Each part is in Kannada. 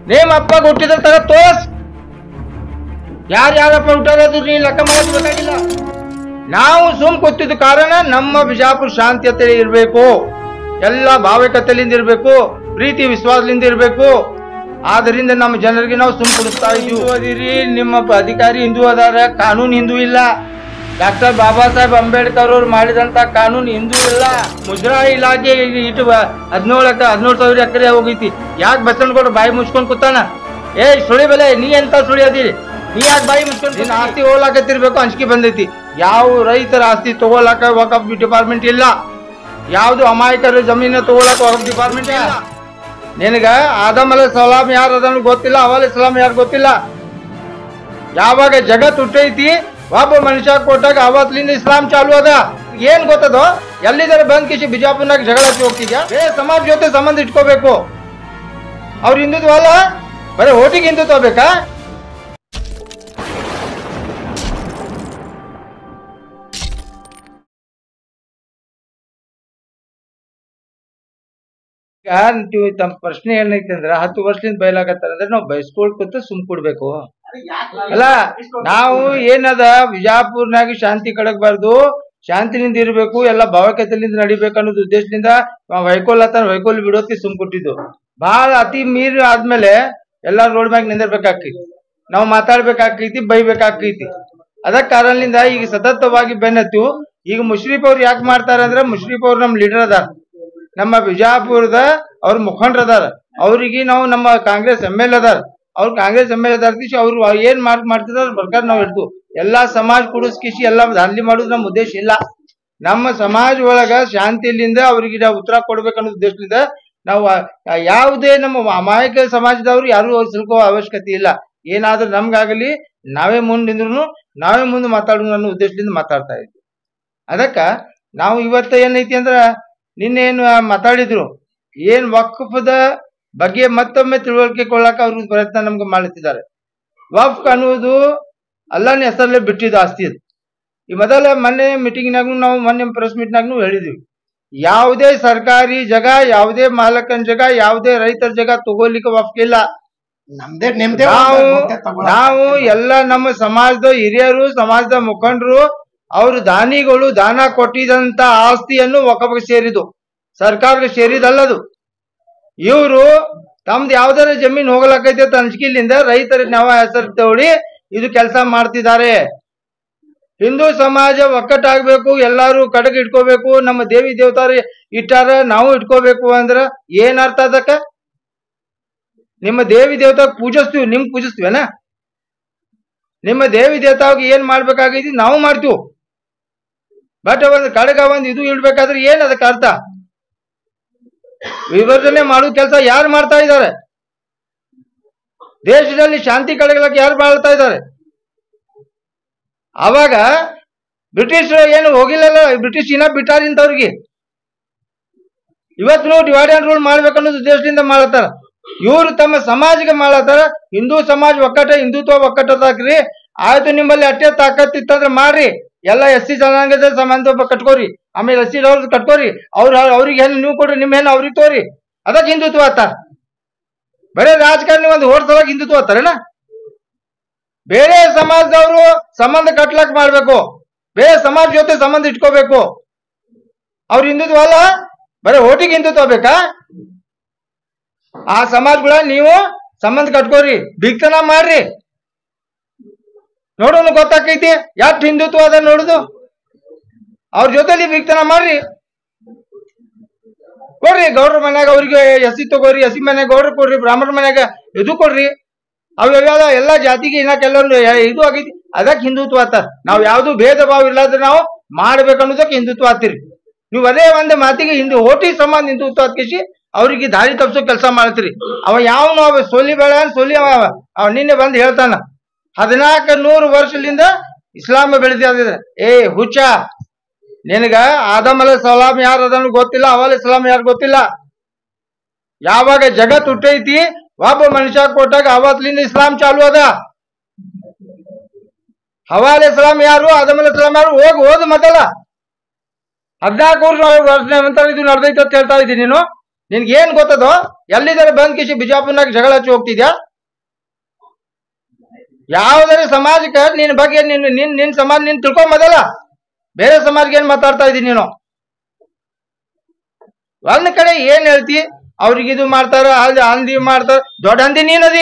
ನೇಮ್ ಅಪ್ಪ ಹುಟ್ಟಿದ ತರ ತೋರ್ಸ್ ಯಾರು ಯಾರಪ್ಪ ಹುಟ್ಟೋದು ನೀ ಲೆಕ್ಕ ಮಾಡೋದು ಬೇಕಾಗಿಲ್ಲ ನಾವು ಸುಮ್ ಕೂತಿದ್ದ ಕಾರಣ ನಮ್ಮ ಬಿಜಾಪುರ ಶಾಂತಿಯತೆ ಇರಬೇಕು ಎಲ್ಲ ಭಾವಿಕತೆಯಿಂದ ಇರಬೇಕು ಪ್ರೀತಿ ವಿಶ್ವಾಸದಿಂದ ಇರಬೇಕು ಆದ್ರಿಂದ ನಮ್ಮ ಜನರಿಗೆ ನಾವು ಸುಮ್ ಕೊಡಿಸ್ತಾ ಇದೀವಿ ಓದಿರಿ ನಿಮ್ಮ ಪ- ಅಧಿಕಾರಿ ಹಿಂದೂ ಅದಾರ ಕಾನೂನು ಹಿಂದೂ ಇಲ್ಲ ಡಾಕ್ಟರ್ ಬಾಬಾ ಸಾಹೇಬ್ ಅಂಬೇಡ್ಕರ್ ಅವ್ರು ಮಾಡಿದಂತ ಕಾನೂನು ಹಿಂದೂ ಇಲ್ಲ ಮುದ್ರಾ ಇಲಾಖೆ ಈಗ ಇಟ್ಟು ಹದಿನೇಳು ಹದಿನೇಳು ಸಾವಿರ ಎಕರೆ ಹೋಗೈತಿ ಯಾಕೆ ಬಸವನಗೌಡ ಬಾಯಿ ಮುಚ್ಕೊಂಡ್ ಕೂತಾನ ಏ ಸುಳಿ ಬೆಲೆ ನೀ ಎಂತ ಸುಳಿ ಅದಿರಿ ನೀ ಯಾಕೆ ಬಾಯಿ ಮುಚ್ಕೊಂಡ್ ನಿನ್ನ ಆಸ್ತಿ ಹೋಗ್ಲಾಕತ್ತಿರ್ಬೇಕು ಅಂಜಿಕೆ ಬಂದೈತಿ ಯಾವ ರೈತರ ಆಸ್ತಿ ತಗೋಲಾಕ ವಕಫ್ ಡಿಪಾರ್ಟ್ಮೆಂಟ್ ಇಲ್ಲ ಯಾವ್ದು ಅಮಾಯಕರ ಜಮೀನ ತಗೋಲಾಕ ವಕಫ್ ಡಿಪಾರ್ಟ್ಮೆಂಟ್ ಇಲ್ಲ ನಿನಗ ಆದಮ್ ಅಲ ಸಲಾಂ ಯಾರು ಅದನ್ನು ಗೊತ್ತಿಲ್ಲ ಅವಲ ಸಲಾಂ ಯಾರು ಗೊತ್ತಿಲ್ಲ ಯಾವಾಗ ಜಗತ್ ಹುಟ್ಟೈತಿ ಒಬ್ಬ ಮನುಷ್ಯ ಕೊಟ್ಟಾಗ ಅವತ್ಲಿಂದ ಇಸ್ಲಾಂ ಚಾಲು ಅದ ಏನ್ ಗೊತ್ತದೋ ಎಲ್ಲಿದ್ದಾರೆ ಬಂದ್ ಕಿಸಿ ಬಿಜಾಪುರ್ನಾಗ ಜಗಳ ಹಚ್ಚಿ ಹೋಗ್ತಿದ್ಯಾ ಬೇ ಸಮಾಜ ಜೊತೆ ಸಂಬಂಧ ಇಟ್ಕೋಬೇಕು ಅವ್ರ ಹಿಂದುತ್ವ ಅಲ್ಲ ಬರೀ ಓಟಿಗೆ ಹಿಂದುತ್ವ ಬೇಕಾ ಈಗ ನೀವು ತಮ್ಮ ಪ್ರಶ್ನೆ ಏನೈತೆ ಅಂದ್ರೆ ಹತ್ತು ವರ್ಷದಿಂದ ಬಯಲಾಗತ್ತಾರ ಅಂದ್ರೆ ನಾವು ಬಯಸ್ಕೊಳ್ಕೊತ ಸುಮ್ ಕೊಡ್ಬೇಕು ಅಲ್ಲ ನಾವು ಏನದ ವಿಜಾಪುರ್ನಾಗ ಶಾಂತಿ ಕಡಗಬಾರ್ದು ಶಾಂತಿನಿಂದ ಇರಬೇಕು ಎಲ್ಲ ಭಾವೈಕ್ಯತೆಯಿಂದ ನಡಿಬೇಕು ಅನ್ನೋದು ಉದ್ದೇಶದಿಂದ ವೈಕೋಲ್ ಹತ್ತಾರ ವೈಕೋಲ್ ಬಿಡೋತಿ ಸುಮ್ ಕೊಟ್ಟಿದ್ದು ಬಹಳ ಅತಿ ಮೀರಿ ಆದ್ಮೇಲೆ ಎಲ್ಲಾ ರೋಡ್ ಮ್ಯಾಗ ನಿಂದಿರ್ಬೇಕಾಕೈತಿ ನಾವು ಮಾತಾಡ್ಬೇಕಾಕೈತಿ ಬೈಬೇಕಾಕೈತಿ ಅದ ಕಾರಣದಿಂದ ಈಗ ಸತತವಾಗಿ ಬೆನ್ನತ್ತು ಈಗ ಮುಷ್ರೀಫ್ ಅವ್ರು ಯಾಕೆ ಮಾಡ್ತಾರ ಅಂದ್ರೆ ಮುಷ್ರೀಫ್ ಅವ್ರು ನಮ್ ಲೀಡರ್ ಅದಾರ ನಮ್ಮ ಬಿಜಾಪುರದ ಅವ್ರ ಮುಖಂಡ್ರ ಅದಾರ ಅವ್ರಿಗೆ ನಾವು ನಮ್ಮ ಕಾಂಗ್ರೆಸ್ ಎಮ್ ಎಲ್ ಅದಾರ ಅವ್ರು ಕಾಂಗ್ರೆಸ್ ಎಮ್ ಎಲ್ ಅದಾರ ಕಿಶಿ ಅವ್ರು ಏನ್ ಮಾಡ್ ಮಾಡ್ತಿದಾರ ಅದ್ರ ಪ್ರಕಾರ ನಾವು ಹೇಳ್ತು ಎಲ್ಲಾ ಸಮಾಜ ಕುಡಿಸ್ಕಿಸಿ ಎಲ್ಲಾ ದಾಂಧಲಿ ಮಾಡೋದು ನಮ್ಮ ಉದ್ದೇಶ ಇಲ್ಲ ನಮ್ಮ ಸಮಾಜ ಒಳಗ ಶಾಂತಿಲಿಂದ ಅವ್ರಿಗೆ ನಾವು ಉತ್ತರ ಕೊಡ್ಬೇಕನ್ನೋ ಉದ್ದೇಶದಿಂದ ನಾವು ಆ- ಆ ಯಾವುದೇ ನಮ್ಮ ಅಮಾಯಕ ಸಮಾಜದವ್ರು ಯಾರು ಅವ್ರು ಸಿಲ್ಕೋ ಅವಶ್ಯಕತೆ ಇಲ್ಲ ಏನಾದ್ರೂ ನಮ್ಗಾಗಲಿ ನಾವೇ ಮುಂದೆ ನಿಂದ್ರು ನಾವೇ ಮುಂದೆ ಮಾತಾಡೋಣ ಅನ್ನೋ ಉದ್ದೇಶದಿಂದ ಮಾತಾಡ್ತಾ ಇದ್ವಿ ಅದಕ್ಕ ನಾವು ಇವತ್ತ ಏನೈತಿ ಅಂದ್ರ ನಿನ್ನೆ ಏನು ಮಾತಾಡಿದ್ರು ಏನ್ ವಕ್ಫದ ಬಗ್ಗೆ ಮತ್ತೊಮ್ಮೆ ತಿಳುವಳಿಕೆ ಕೊಳ್ಳಾಕ ಅವ್ರ ಪ್ರಯತ್ನ ನಮ್ಗೆ ಮಾಡುತ್ತಿದ್ದಾರೆ ವಫ್ ಅನ್ನುವುದು ಅಲ್ಲಾನ ಹೆಸರಲ್ಲೇ ಬಿಟ್ಟಿದ್ದು ಆಸ್ತಿ ಅದು ಈ ಮೊದಲ ಮೊನ್ನೆ ಮೀಟಿಂಗ್ನಾಗೂ ನಾವು ಮೊನ್ನೆ ಪ್ರೆಸ್ ಮೀಟ್ನಾಗೂ ಹೇಳಿದ್ವಿ ಯಾವುದೇ ಸರ್ಕಾರಿ ಜಾಗ ಯಾವುದೇ ಮಾಲಕನ ಜಾಗ ಯಾವುದೇ ರೈತರ ಜಾಗ ತಗೋಲಿಕ್ಕೆ ವಫ್ ಇಲ್ಲ ನಮ್ದೇ ನಿಮ್ದೇ ನಾವು ಮುಂದೆ ತಗೊಳಕ್ ನಾವು ಎಲ್ಲ ನಮ್ಮ ಸಮಾಜದ ಹಿರಿಯರು ಸಮಾಜದ ಮುಖಂಡರು ಅವರು ದಾನಿಗಳು ದಾನ ಕೊಟ್ಟಿದಂತ ಆಸ್ತಿಯನ್ನು ಒಕ್ಕಬಗೆ ಸೇರಿದು ಸರ್ಕಾರಕ್ಕೆ ಸೇರಿದಲ್ಲದು ಇವರು ತಮ್ದು ಯಾವ್ದಾರ ಜಮೀನ್ ಹೋಗ್ಲಕೈತೆ ಅಂತ ಅಂಜಿಕೆಲಿಂದ ರೈತರ ನಾವ ಹೆಸರು ತಗೊಳ್ಳಿ ಇದು ಕೆಲಸ ಮಾಡ್ತಿದ್ದಾರೆ ಹಿಂದೂ ಸಮಾಜ ಒಕ್ಕಟ್ಟಾಗ್ಬೇಕು ಎಲ್ಲಾರು ಕಡೆಗೆ ಇಟ್ಕೋಬೇಕು ನಮ್ಮ ದೇವಿ ದೇವತಾರು ಇಟ್ಟಾರ ನಾವು ಇಟ್ಕೋಬೇಕು ಅಂದ್ರ ಏನ್ ಅರ್ಥ ಅದಕ್ಕ ನಿಮ್ಮ ದೇವಿ ದೇವತಾ ಪೂಜಿಸ್ತೀವಿ ನಿಮ್ ಪೂಜಿಸ್ತೀವೇನ ನಿಮ್ಮ ದೇವಿ ದೇವತಾಗ ಏನ್ ಮಾಡ್ಬೇಕಾಗೈತಿ ನಾವು ಮಾಡ್ತೀವಿ ಬಟ್ ಒಂದ್ ಕಡೆಗ ಒಂದ್ ಇದು ಇಡ್ಬೇಕಾದ್ರೆ ಏನ್ ಅದಕ್ಕೆ ಅರ್ಥ ವಿಭಜನೆ ಮಾಡೋ ಕೆಲಸ ಯಾರು ಮಾಡ್ತಾ ಇದ್ದಾರೆ ದೇಶದಲ್ಲಿ ಶಾಂತಿ ಕಡೆಗಳಕ್ಕೆ ಯಾರು ಮಾಡ್ತಾ ಇದ್ದಾರೆ ಅವಾಗ ಬ್ರಿಟಿಷರು ಏನು ಹೋಗಿಲ್ಲಲ್ಲ ಬ್ರಿಟಿಷ್ ಇನ್ನ ಬಿಟ್ಟಾರ ಇಂಥವ್ರಿಗೆ ಇವತ್ತು ಡಿವೈಡ್ ಅಂಡ್ ರೂಲ್ ಮಾಡ್ಬೇಕನ್ನೋದು ಉದ್ದೇಶದಿಂದ ಮಾಡತ್ತಾರ ಇವ್ರು ತಮ್ಮ ಸಮಾಜಕ್ಕೆ ಮಾಡತ್ತಾರ ಹಿಂದೂ ಸಮಾಜ ಒಕ್ಕಟ ಹಿಂದುತ್ವ ಒಕ್ಕಟ್ಟದಾಕ್ರಿ ಆಯ್ತು ನಿಮ್ಮಲ್ಲಿ ಅಟ್ಟೆ ತಾಕತ್ ಇತ್ತಂದ್ರೆ ಮಾಡ್ರಿ ಎಲ್ಲ ಎಸ್ ಸಿ ಜನಾಂಗದ ಸಂಬಂಧ ಒಬ್ಬ ಕಟ್ಕೋರಿ ಆಮೇಲೆ ಎಸ್ ಸಿ ಅವ್ರದ್ದು ಕಟ್ಕೋರಿ ಅವ್ರ ಅವ್ರಿಗೆ ಏನು ನೀವು ಕೊಡ್ರಿ ನಿಮ್ಮ ಏನು ಅವ್ರಿಗೆ ತೋರಿ ಅದಕ್ಕೆ ಹಿಂದುತ್ವ ಆತಾರ ಬರೇ ರಾಜಕಾರಣಿ ಒಂದು ಓಟ್ ಸಲುವಾಗಿ ಹಿಂದುತ್ವ ಆತಾರೇನ ಬೇರೆ ಸಮಾಜದವರು ಸಂಬಂಧ ಕಟ್ಲಾಕ್ ಮಾಡ್ಬೇಕು ಬೇರೆ ಸಮಾಜ ಜೊತೆ ಸಂಬಂಧ ಇಟ್ಕೋಬೇಕು ಅವ್ರ ಹಿಂದುತ್ವ ಅಲ್ಲ ಬರೀ ಓಟಿಗೆ ಹಿಂದುತ್ವ ಬೇಕಾ ಆ ಸಮಾಜಗಳ ನೀವು ಸಂಬಂಧ ಕಟ್ಕೋರಿ ಬಿಗ್ತನ ಮಾಡ್ರಿ ನೋಡೋಣ ಗೊತ್ತಾಕೈತಿ ಯಾಕೆ ಹಿಂದುತ್ವ ಅದ ನೋಡುದು ಅವ್ರ ಜೊತೆಲಿ ಬಿಗ್ತನ ಮಾಡ್ರಿ ಕೊಡ್ರಿ ಗೌಡ್ರ ಮನ್ಯಾಗ ಅವ್ರಿಗೆ ಎಸಿ ತಗೋರಿ ಎಸಿ ಮನ್ಯಾಗ ಗೌಡ್ರ ಕೊಡ್ರಿ ಬ್ರಾಹ್ಮಣ ಮನ್ಯಾಗ ಇದು ಕೊಡ್ರಿ ಅವೆಲ್ಲ ಎಲ್ಲಾ ಜಾತಿಗೆ ಇನ್ನಾಕ ಎಲ್ಲರೂ ಇದು ಆಗೈತಿ ಅದಕ್ಕೆ ಹಿಂದುತ್ವ ಆತ ನಾವ್ ಯಾವ್ದು ಭೇದ ಭಾವ ಇರ್ಲಾದ್ರೆ ನಾವು ಮಾಡ್ಬೇಕನ್ನೋದಕ್ಕೆ ಹಿಂದುತ್ವ ಆತಿರಿ ನೀವು ಅದೇ ಒಂದು ಮಾತಿಗೆ ಹಿಂದೂ ಓಟಿ ಸಂಬಂಧ ಹಿಂದುತ್ವ ಆತ್ಕಿಸಿ ಅವ್ರಿಗೆ ದಾರಿ ತಪ್ಸೋ ಕೆಲಸ ಮಾಡ್ತೀರಿ ಅವ ಯಾವನು ಅವ ಸೊಲಿ ಬೇಡ ಸೊಲಿ ಅವ ಅವ. ಅವ ನಿನ್ನೆ ಬಂದು ಹೇಳ್ತಾನ ಹದಿನಾಲ್ಕು ನೂರು ವರ್ಷದಿಂದ ಇಸ್ಲಾಂ ಬೆಳೆದಿದೆ ಏ ಹುಚ್ಚ ನಿನಗ ಆದಮ್ ಅಲ ಸಲಾಂ ಯಾರು ಅದನ್ನು ಗೊತ್ತಿಲ್ಲ ಅವಲ ಸಲಾಂ ಯಾರು ಗೊತ್ತಿಲ್ಲ ಯಾವಾಗ ಜಗತ್ ಹುಟ್ಟೈತಿ ಒಬ್ಬ ಮನುಷ್ಯ ಕೊಟ್ಟಾಗ ಅವತ್ಲಿಂದ ಇಸ್ಲಾಂ ಚಾಲು ಅದ ಹವಾಲೆ ಸಲಾಂ ಯಾರು ಆದಮ್ ಅಲ ಸಲಾಂ ಯಾರು ಹೋಗಿ ಓದು ಮೊದಲ ಹದಿನಾಲ್ಕು ವರ್ಷ ವರ್ಷ ನಂತರ ಇದು ನಡೆದೈತೆ ಅಂತ ಹೇಳ್ತಾ ಇದ್ದೀನಿ ನೀನು ನಿನ್ಗೆ ಏನ್ ಗೊತ್ತದೋ ಎಲ್ಲಿದ್ದಾರೆ ಬಂದ್ ಕಿಸಿ ಬಿಜಾಪುರ್ನಾಗ ಜಗಳ ಹಚ್ಚಿ ಹೋಗ್ತಿದ್ಯಾ ಯಾವ್ದಾರ ಸಮಾಜಕ್ಕೆ ನಿನ್ ಬಗ್ಗೆ ನಿನ್ ನಿನ್ ನಿನ್ ಸಮಾಜ ನೀನ್ ತಿಳ್ಕೊಂಬದಲ್ಲ ಬೇರೆ ಸಮಾಜಕ್ಕೆ ಏನ್ ಮಾತಾಡ್ತಾ ಇದೀನಿ ನೀನು ಒಂದ್ ಕಡೆ ಏನ್ ಹೇಳ್ತಿ ಅವ್ರಿಗೆ ಇದು ಮಾಡ್ತಾರ ಅಲ್ಲಿ ಹಂದಿ ಮಾಡ್ತಾರ ದೊಡ್ಡ ಹಂದಿ ನೀನದಿ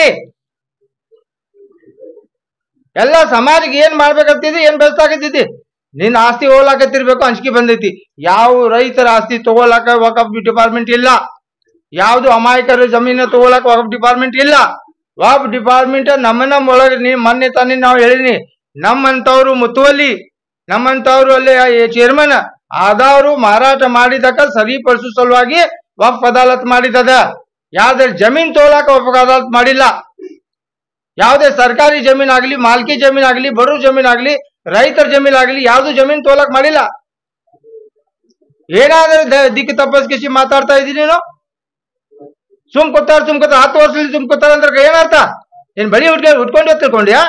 ಎಲ್ಲ ಸಮಾಜಕ್ಕೆ ಏನ್ ಮಾಡ್ಬೇಕಂತಿದ್ದಿ ಏನ್ ಬೆಳೆಸಾಕತ್ತಿದ್ದಿ ನಿನ್ ಆಸ್ತಿ ಹೋಗ್ಲಾಕತ್ತಿರ್ಬೇಕು ಅಂಜಿಕೆ ಬಂದೈತಿ ಯಾವ ರೈತರ ಆಸ್ತಿ ತಗೊಳಕ ವಕಫ್ ಡಿಪಾರ್ಟ್ಮೆಂಟ್ ಇಲ್ಲ ಯಾವ್ದು ಅಮಾಯಕರ ಜಮೀನು ತಗೊಳಕ ವಕಫ್ ಡಿಪಾರ್ಟ್ಮೆಂಟ್ ಇಲ್ಲ ವಕಫ್ ಡಿಪಾರ್ಟ್ಮೆಂಟ್ ನಮ್ಮ ನಮ್ಮ ಒಳಗೆ ನೀ ಮೊನ್ನೆ ತಾನೇ ನಾವು ಹೇಳಿನಿ ನಮ್ಮಂತವ್ರು ಮುತುವಲ್ಲಿ ನಮ್ಮಂತವ್ರು ಅಲ್ಲಿ ಚೇರ್ಮನ್ ಆದವರು ಮಾರಾಟ ಮಾಡಿದಕ್ಕ ಸರಿಪಡಿಸೋ ಸಲುವಾಗಿ ವಕ್ಫ್ ಅದಾಲತ್ ಮಾಡಿದದ ಯಾವ್ದೇ ಜಮೀನ್ ತಗೊಳಕ ವಕ್ಫ್ ಅದಾಲತ್ ಮಾಡಿಲ್ಲ ಯಾವುದೇ ಸರ್ಕಾರಿ ಜಮೀನ್ ಆಗ್ಲಿ ಮಾಲ್ಕಿ ಜಮೀನ್ ಆಗ್ಲಿ ಬಡವ್ರ ಜಮೀನ್ ಆಗ್ಲಿ ರೈತರ ಜಮೀನ್ ಆಗ್ಲಿ ಯಾವ್ದು ಜಮೀನ್ ತೋಲಕ್ ಮಾಡಿಲ್ಲ ಏನಾದ್ರೆ ದ- ದಿಕ್ಕು ತಪ್ಪಿಸ್ಕಿಸಿ ಮಾತಾಡ್ತಾ ಇದ್ದೀನಿ ನೀನು ಸುಮ್ ಕೂತಾರ ಸುಮ್ ಕೂತಾರ ಹತ್ತು ವರ್ಷದಲ್ಲಿ ಸುಮ್ ಕೂತಾರ ಅಂದ್ರೆ ಏನರ್ಥ ಏನ್ ಬಳಿ ಉಟ್ಕೊಂಡು ಉಟ್ಕೊಂಡು ತಿಳ್ಕೊಂಡ್ಯಾ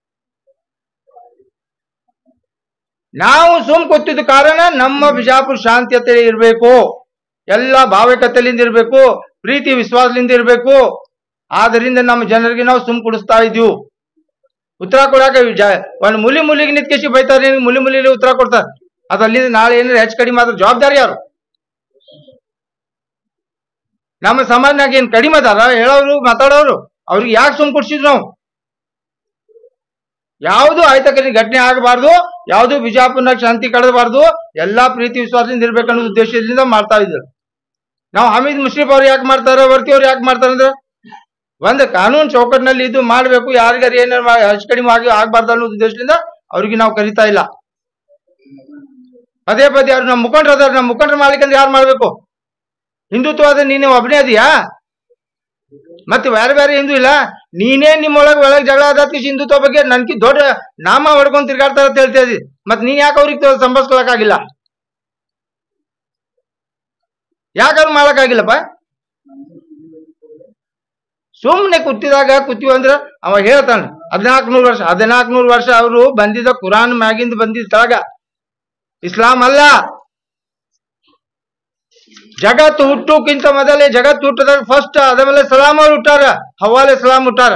ನಾವು ಸುಮ್ ಕೂತಿದ್ದ ಕಾರಣ ನಮ್ಮ ಬಿಜಾಪುರ ಶಾಂತಿಯತೆ ಇರಬೇಕು ಎಲ್ಲ ಭಾವಿಕತೆಯಿಂದ ಇರಬೇಕು ಪ್ರೀತಿ ವಿಶ್ವಾಸದಿಂದ ಇರಬೇಕು ಆದ್ರಿಂದ ನಮ್ಮ ಜನರಿಗೆ ನಾವು ಸುಮ್ ಕುಡಿಸ್ತಾ ಇದೀವಿ ಉತ್ತರ ಕೊಡಾಕ ಜ- ಒಂದ್ ಮುಲಿ ಮುಲಿಗೆ ನಿಂತ್ಕೇಸಿ ಬೈತಾರೆ ನಿನಗೆ ಮುಲಿ ಮುಲಿ ಉತ್ತರ ಕೊಡ್ತಾರ ಅದ್ ಅಲ್ಲಿಂದ ನಾಳೆ ಏನಾರ ಹೆಚ್ಚು ಕಡಿಮೆ ಆದ್ರೆ ಜವಾಬ್ದಾರಿ ಯಾರು ನಮ್ಮ ಸಮಾಜನಾಗ ಏನ್ ಕಡಿಮೆ ಅದಾರ ಹೇಳೋರು ಮಾತಾಡೋರು ಅವ್ರಿಗೆ ಯಾಕೆ ಸುಮ್ ಕುಡ್ಸಿದ್ರು ನಾವು ಯಾವುದು ಆಯ್ತಕರಿ ಘಟನೆ ಆಗಬಾರ್ದು ಯಾವುದು ಬಿಜಾಪುರ್ನಾಗ ಶಾಂತಿ ಕಳೆದಬಾರ್ದು ಎಲ್ಲಾ ಪ್ರೀತಿ ವಿಶ್ವಾಸದಿಂದ ಇರ್ಬೇಕನ್ನೋ ಉದ್ದೇಶದಿಂದ ಮಾಡ್ತಾ ಇದ್ರು ನಾವು ಹಮೀದ್ ಮುಷ್ರಿಫ್ ಅವ್ರು ಯಾಕೆ ಮಾಡ್ತಾರ ವರ್ತಿ ಅವ್ರು ಯಾಕೆ ಮಾಡ್ತಾರ ಅಂದ್ರೆ ಒಂದು ಕಾನೂನು ಚೌಕಟ್ಟಿನಲ್ಲಿ ಇದು ಮಾಡಬೇಕು ಯಾರಿಗಾರು ಏನಾರು ಮಾ- ಹೆಚ್ಚು ಕಡಿಮೆ ಆಗಿ ಆಗ್ಬಾರ್ದು ಅನ್ನೋ ಉದ್ದೇಶದಿಂದ ಅವ್ರಿಗೆ ನಾವು ಕರಿತಾ ಇಲ್ಲ ಪದೇ ಪದೇ ಅವ್ರು ನಮ್ಮ ಮುಖಂಡರು ಅದಾರ ನಮ್ಮ ಮುಖಂಡರು ಮಾಡ್ಲಿಕ್ಕಂದ್ರೆ ಯಾರು ಮಾಡ್ಬೇಕು ಹಿಂದುತ್ವದ ನೀನೇ ಒಬ್ಬನೇ ಅದೀಯಾ ಮತ್ತೆ ಬೇರೆ ಬೇರೆ ಹಿಂದೂ ಇಲ್ಲ ನೀನೇ ನಿಮ್ಮೊಳಗೆ ಒಳಗೆ ಜಗಳ ಆದತ್ತಿ ಹಿಂದುತ್ವ ಬಗ್ಗೆ ನನ್ಕಿ ದೊಡ್ಡ ನಾಮ ಹೊಡ್ಕೊಂಡ್ ತಿರ್ಗಾಡ್ತಾರ ಅಂತ ಹೇಳ್ತಾ ಇದ್ದಿ ಮತ್ ನೀನ್ ಯಾಕೆ ಅವ್ರಿಗೆ ಸಂಭಾಳಿಸ್ಕೊಳಕ್ಕಾಗಿಲ್ಲ ಯಾಕವ್ರು ಮಾಡಕ್ಕಾಗಿಲ್ಲಪ್ಪ ಸುಮ್ಮನೆ ಕೂತಿದಾಗ ಕೂತೀವಿ ಅಂದ್ರ ಅವ ಹೇಳ್ತಾನ ಹದಿನಾಲ್ಕು ನೂರು ವರ್ಷ ಹದಿನಾಲ್ಕು ನೂರು ವರ್ಷ ಅವರು ಬಂದಿದ್ದ ಕುರಾನ್ ಮ್ಯಾಗಿಂದ ಬಂದಿದ್ದ ತಳಗ ಇಸ್ಲಾಂ ಅಲ್ಲ ಜಗತ್ತು ಹುಟ್ಟುಕ್ಕಿಂತ ಮೊದಲೇ ಜಗತ್ತು ಹುಟ್ಟದಾಗ ಫಸ್ಟ್ ಅದಮೇಲೆ ಸಲಾಂ ಅವ್ರು ಹುಟ್ಟಾರ ಹವಾಲೆ ಸಲಾಂ ಹುಟ್ಟಾರ